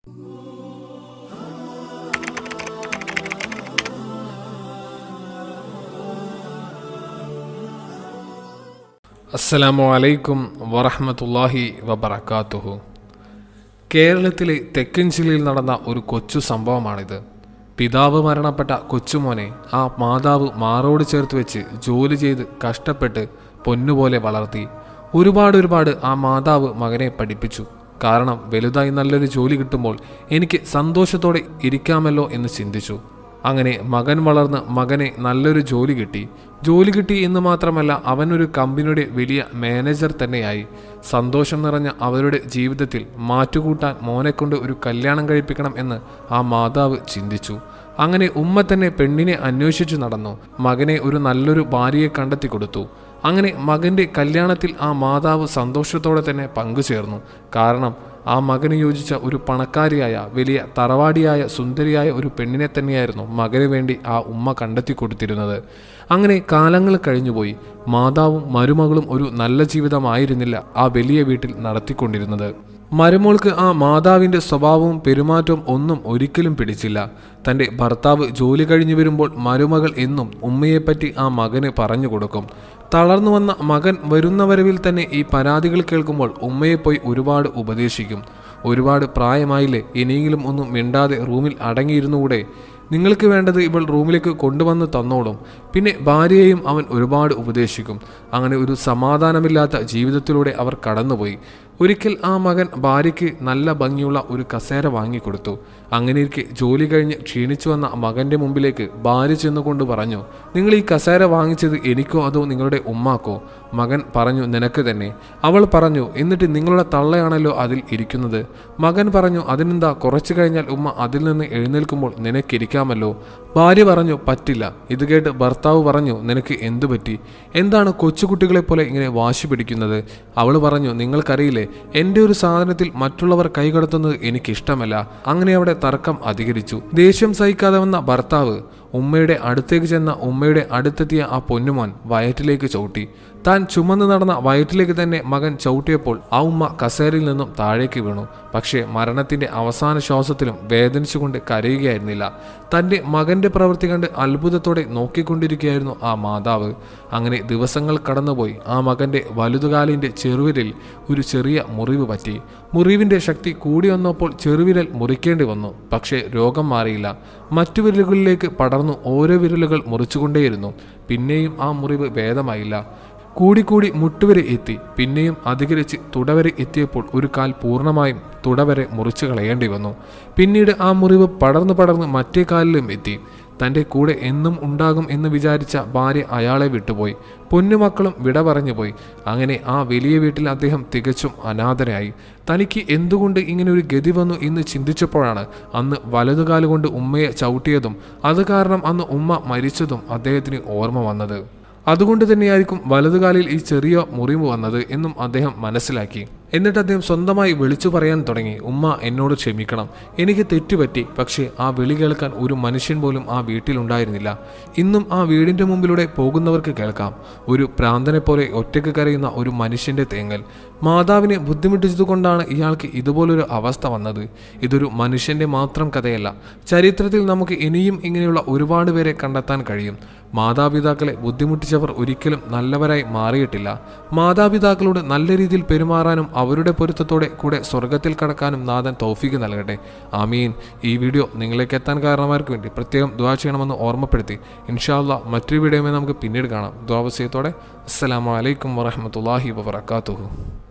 അസ്സലാമു അലൈക്കും വറഹ്മത്തുള്ളാഹി വബറകാതുഹു കേരളത്തിലെ തെക്കൻ ജില്ലയിൽ നടന്ന ഒരു കൊച്ചു സംഭവമാണിത് പിതാവ് മരണപ്പെട്ട കൊച്ചുമോനെ ആ മാതാവ് മാറോട് ചേർത്ത് വെച്ച് ജോലി ചെയ്ത് കഷ്ടപ്പെട്ട് പൊന്നുപോലെ വളർത്തി ഒരുപാട് ഒരുപാട് ആ മാതാവ് മകനെ പഠിപ്പിച്ചു കാരണം വലുതായി നല്ലൊരു ജോലി കിട്ടുമ്പോൾ എനിക്ക് സന്തോഷത്തോടെ ഇരിക്കാമല്ലോ എന്ന് ചിന്തിച്ചു അങ്ങനെ മകൻ വളർന്ന് മകനെ നല്ലൊരു ജോലി കിട്ടി ജോലി കിട്ടി എന്ന് മാത്രമല്ല അവനൊരു കമ്പനിയുടെ വലിയ മാനേജർ തന്നെയായി സന്തോഷം നിറഞ്ഞ അവരുടെ ജീവിതത്തിൽ മാറ്റുകൂട്ടാൻ മോനെക്കൊണ്ട് ഒരു കല്യാണം കഴിപ്പിക്കണം എന്ന് ആ മാതാവ് ചിന്തിച്ചു അങ്ങനെ ഉമ്മ തന്നെ പെണ്ണിനെ അന്വേഷിച്ചു നടന്നു മകനെ ഒരു നല്ലൊരു ഭാര്യയെ കണ്ടെത്തി കൊടുത്തു അങ്ങനെ മകന്റെ കല്യാണത്തിൽ ആ മാതാവ് സന്തോഷത്തോടെ തന്നെ പങ്കുചേർന്നു കാരണം ആ മകന് യോജിച്ച ഒരു പണക്കാരിയായ വലിയ തറവാടിയായ സുന്ദരിയായ ഒരു പെണ്ണിനെ തന്നെയായിരുന്നു മകന് വേണ്ടി ആ ഉമ്മ കണ്ടെത്തി കൊടുത്തിരുന്നത് അങ്ങനെ കാലങ്ങൾ കഴിഞ്ഞുപോയി മാതാവും മരുമകളും ഒരു നല്ല ജീവിതമായിരുന്നില്ല ആ വലിയ വീട്ടിൽ നടത്തിക്കൊണ്ടിരുന്നത് മരുമോൾക്ക് ആ മാതാവിന്റെ സ്വഭാവവും പെരുമാറ്റവും ഒന്നും ഒരിക്കലും പിടിച്ചില്ല തന്റെ ഭർത്താവ് ജോലി കഴിഞ്ഞു വരുമ്പോൾ മരുമകൾ എന്നും ഉമ്മയെപ്പറ്റി ആ മകന് പറഞ്ഞു കൊടുക്കും തളർന്നു വന്ന മകൻ വരുന്ന വരവിൽ തന്നെ ഈ പരാതികൾ കേൾക്കുമ്പോൾ ഉമ്മയെ പോയി ഒരുപാട് ഉപദേശിക്കും ഒരുപാട് പ്രായമായില്ലേ ഇനിയെങ്കിലും ഒന്നും മിണ്ടാതെ റൂമിൽ അടങ്ങിയിരുന്നുകൂടെ നിങ്ങൾക്ക് വേണ്ടത് ഇവൾ റൂമിലേക്ക് കൊണ്ടുവന്ന് തന്നോളും പിന്നെ ഭാര്യയെയും അവൻ ഒരുപാട് ഉപദേശിക്കും അങ്ങനെ ഒരു സമാധാനമില്ലാത്ത ജീവിതത്തിലൂടെ അവർ കടന്നുപോയി ഒരിക്കൽ ആ മകൻ ഭാര്യയ്ക്ക് നല്ല ഭംഗിയുള്ള ഒരു കസേര വാങ്ങിക്കൊടുത്തു അങ്ങനെയിരിക്കെ ജോലി കഴിഞ്ഞ് ക്ഷീണിച്ചു വന്ന മകന്റെ മുമ്പിലേക്ക് ഭാര്യ ചെന്നുകൊണ്ട് പറഞ്ഞു നിങ്ങൾ ഈ കസേര വാങ്ങിച്ചത് എനിക്കോ അതോ നിങ്ങളുടെ ഉമ്മാക്കോ മകൻ പറഞ്ഞു നിനക്ക് തന്നെ അവൾ പറഞ്ഞു എന്നിട്ട് നിങ്ങളുടെ തള്ളയാണല്ലോ അതിൽ ഇരിക്കുന്നത് മകൻ പറഞ്ഞു അതിനെന്താ കുറച്ചു കഴിഞ്ഞാൽ ഉമ്മ അതിൽ നിന്ന് എഴുന്നേൽക്കുമ്പോൾ നിനക്കിരിക്കാമല്ലോ ഭാര്യ പറഞ്ഞു പറ്റില്ല ഇത് കേട്ട് ഭർത്താവ് പറഞ്ഞു നിനക്ക് എന്തു പറ്റി എന്താണ് കൊച്ചുകുട്ടികളെ പോലെ ഇങ്ങനെ വാശി പിടിക്കുന്നത് അവൾ പറഞ്ഞു നിങ്ങൾക്കറിയില്ലേ എൻ്റെ ഒരു സാധനത്തിൽ മറ്റുള്ളവർ കൈകടത്തുന്നത് എനിക്കിഷ്ടമല്ല അങ്ങനെ അവിടെ തർക്കം അധികരിച്ചു ദേഷ്യം സഹിക്കാതെ വന്ന ഭർത്താവ് ഉമ്മയുടെ അടുത്തേക്ക് ചെന്ന ഉമ്മയുടെ അടുത്തെത്തിയ ആ പൊന്നുമോൻ വയറ്റിലേക്ക് ചവിട്ടി താൻ ചുമന്ന് നടന്ന വയറ്റിലേക്ക് തന്നെ മകൻ ചവിട്ടിയപ്പോൾ ആ ഉമ്മ കസേരയിൽ നിന്നും താഴേക്ക് വീണു പക്ഷേ മരണത്തിന്റെ അവസാന ശ്വാസത്തിലും വേദനിച്ചുകൊണ്ട് കരയുകയായിരുന്നില്ല തന്റെ മകന്റെ പ്രവൃത്തി കണ്ട് അത്ഭുതത്തോടെ നോക്കിക്കൊണ്ടിരിക്കുകയായിരുന്നു ആ മാതാവ് അങ്ങനെ ദിവസങ്ങൾ കടന്നുപോയി ആ മകന്റെ വലുതുകാലിന്റെ ചെറുവിരലിൽ ഒരു ചെറിയ മുറിവ് പറ്റി മുറിവിന്റെ ശക്തി കൂടി വന്നപ്പോൾ ചെറുവിരൽ മുറിക്കേണ്ടി വന്നു പക്ഷേ രോഗം മാറിയില്ല മറ്റു വിരലുകളിലേക്ക് പടർന്നു ഓരോ വിരലുകൾ മുറിച്ചുകൊണ്ടേയിരുന്നു പിന്നെയും ആ മുറിവ് ഭേദമായില്ല കൂടിക്കൂടി മുട്ടുവരെ എത്തി പിന്നെയും അധികരിച്ച് തുടവരെ എത്തിയപ്പോൾ ഒരു കാൽ പൂർണ്ണമായും തുടവരെ മുറിച്ചു കളയേണ്ടി വന്നു പിന്നീട് ആ മുറിവ് പടർന്നു പടർന്ന് മറ്റേ കാലിലും എത്തി തൻ്റെ കൂടെ എന്നും ഉണ്ടാകും എന്ന് വിചാരിച്ച ഭാര്യ അയാളെ വിട്ടുപോയി പൊന്നുമക്കളും വിട പറഞ്ഞുപോയി അങ്ങനെ ആ വലിയ വീട്ടിൽ അദ്ദേഹം തികച്ചും അനാഥനായി തനിക്ക് എന്തുകൊണ്ട് ഇങ്ങനെ ഒരു ഗതി വന്നു എന്ന് ചിന്തിച്ചപ്പോഴാണ് അന്ന് വലതുകാലുകൊണ്ട് ഉമ്മയെ ചവിട്ടിയതും അത് കാരണം അന്ന് ഉമ്മ മരിച്ചതും അദ്ദേഹത്തിന് ഓർമ്മ വന്നത് അതുകൊണ്ട് തന്നെയായിരിക്കും വലതുകാലിൽ ഈ ചെറിയ മുറിവ് വന്നത് എന്നും അദ്ദേഹം മനസ്സിലാക്കി എന്നിട്ട് അദ്ദേഹം സ്വന്തമായി വിളിച്ചു പറയാൻ തുടങ്ങി ഉമ്മ എന്നോട് ക്ഷമിക്കണം എനിക്ക് തെറ്റുപറ്റി പക്ഷേ ആ വിളി കേൾക്കാൻ ഒരു മനുഷ്യൻ പോലും ആ വീട്ടിലുണ്ടായിരുന്നില്ല ഇന്നും ആ വീടിന്റെ മുമ്പിലൂടെ പോകുന്നവർക്ക് കേൾക്കാം ഒരു പ്രാന്തനെ പോലെ ഒറ്റയ്ക്ക് കരയുന്ന ഒരു മനുഷ്യന്റെ തേങ്ങൽ മാതാവിനെ ബുദ്ധിമുട്ടിച്ചതുകൊണ്ടാണ് ഇയാൾക്ക് ഇതുപോലൊരു അവസ്ഥ വന്നത് ഇതൊരു മനുഷ്യന്റെ മാത്രം കഥയല്ല ചരിത്രത്തിൽ നമുക്ക് ഇനിയും ഇങ്ങനെയുള്ള ഒരുപാട് പേരെ കണ്ടെത്താൻ കഴിയും മാതാപിതാക്കളെ ബുദ്ധിമുട്ടിച്ചവർ ഒരിക്കലും നല്ലവരായി മാറിയിട്ടില്ല മാതാപിതാക്കളോട് നല്ല രീതിയിൽ പെരുമാറാനും അവരുടെ പൊരുത്തത്തോടെ കൂടെ സ്വർഗത്തിൽ കടക്കാനും നാഥൻ തൗഫീക്ക് നൽകട്ടെ ആമീൻ ഈ വീഡിയോ നിങ്ങളിലേക്ക് എത്താൻ കാരണമാർക്ക് വേണ്ടി പ്രത്യേകം ദ്വാ ചെയ്യണമെന്ന് ഓർമ്മപ്പെടുത്തി ഇൻഷാല്ല മറ്റൊരു വീഡിയോയുമായി നമുക്ക് പിന്നീട് കാണാം ദ്വാവസ്യത്തോടെ അസ്സലാമു അലൈക്കും വറഹമത്തല്ലാഹി വബർക്കാത്തുഹു